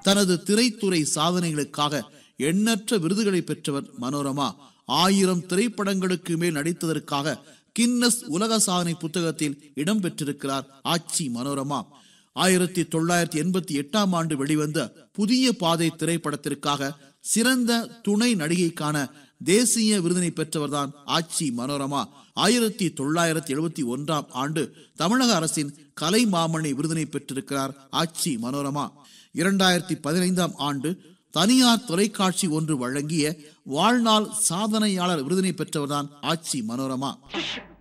தனது திரைத்துறை சாதனைகளுக்காக எண்ணற்ற விருதுகளை பெற்றவர் மனோரமா ஆயிரம் திரைப்படங்களுக்கு மேல் நடித்ததற்காக கின்னஸ் உலக சாதனை புத்தகத்தில் இடம் பெற்றிருக்கிறார் ஆச்சி மனோரமா ஆயிரத்தி தொள்ளாயிரத்தி எண்பத்தி எட்டாம் ஆண்டு வெளிவந்த புதிய பாதை திரைப்படத்திற்காக சிறந்த துணை நடிகைக்கான தேசிய விருதினை பெற்றவர்தான் ஆச்சி மனோரமா ஆயிரத்தி தொள்ளாயிரத்தி எழுபத்தி ஒன்றாம் ஆண்டு தமிழக அரசின் கலை மாமணி விருதினை பெற்றிருக்கிறார் ஆச்சி மனோரமா இரண்டாயிரத்தி பதினைந்தாம் ஆண்டு தனியார் தொலைக்காட்சி ஒன்று வழங்கிய வாழ்நாள் சாதனையாளர் விருதினை பெற்றவர்தான் ஆச்சி மனோரமா